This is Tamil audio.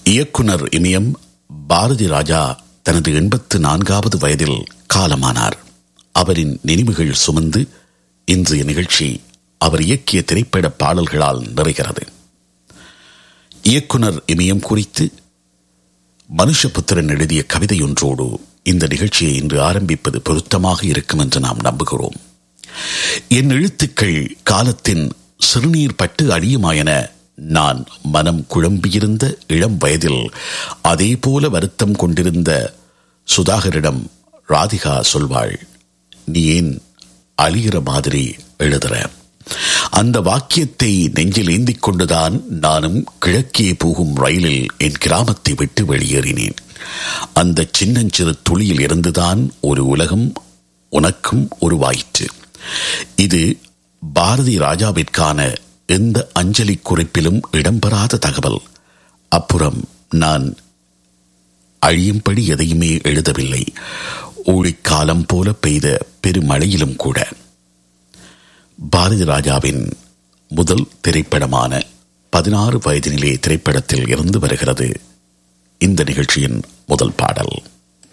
இயக்குனர் இமயம் பாரதி ராஜா தனது எண்பத்து நான்காவது வயதில் காலமானார் அவரின் நினைவுகள் சுமந்து இன்றைய நிகழ்ச்சி அவர் இயக்கிய திரைப்பட பாடல்களால் நிறைகிறது இயக்குனர் இமயம் குறித்து மனுஷபுத்திரன் எழுதிய கவிதையொன்றோடு இந்த நிகழ்ச்சியை இன்று ஆரம்பிப்பது பொருத்தமாக இருக்கும் என்று நாம் நம்புகிறோம் என் எழுத்துக்கள் காலத்தின் சிறுநீர் பட்டு அழியுமாயென நான் மனம் குழம்பியிருந்த இளம் வயதில் அதே போல வருத்தம் கொண்டிருந்த சுதாகரிடம் ராதிகா சொல்வாள் நீ ஏன் அழிகிற மாதிரி எழுதுற அந்த வாக்கியத்தை நெஞ்சில் ஏந்திக் கொண்டுதான் நானும் கிழக்கே போகும் ரயிலில் என் கிராமத்தை விட்டு வெளியேறினேன் அந்த சின்னஞ்சிறு துளியில் இருந்துதான் ஒரு உலகம் உனக்கும் உருவாயிற்று இது பாரதி ராஜாவிற்கான எந்த அஞ்சலி குறிப்பிலும் இடம்பெறாத தகவல் அப்புறம் நான் அழியும்படி எதையுமே எழுதவில்லை ஊழிக்காலம் போல பெய்த பெருமழையிலும் கூட பாரதி ராஜாவின் முதல் திரைப்படமான பதினாறு வயதினிலே திரைப்படத்தில் இருந்து வருகிறது இந்த நிகழ்ச்சியின் முதல் பாடல்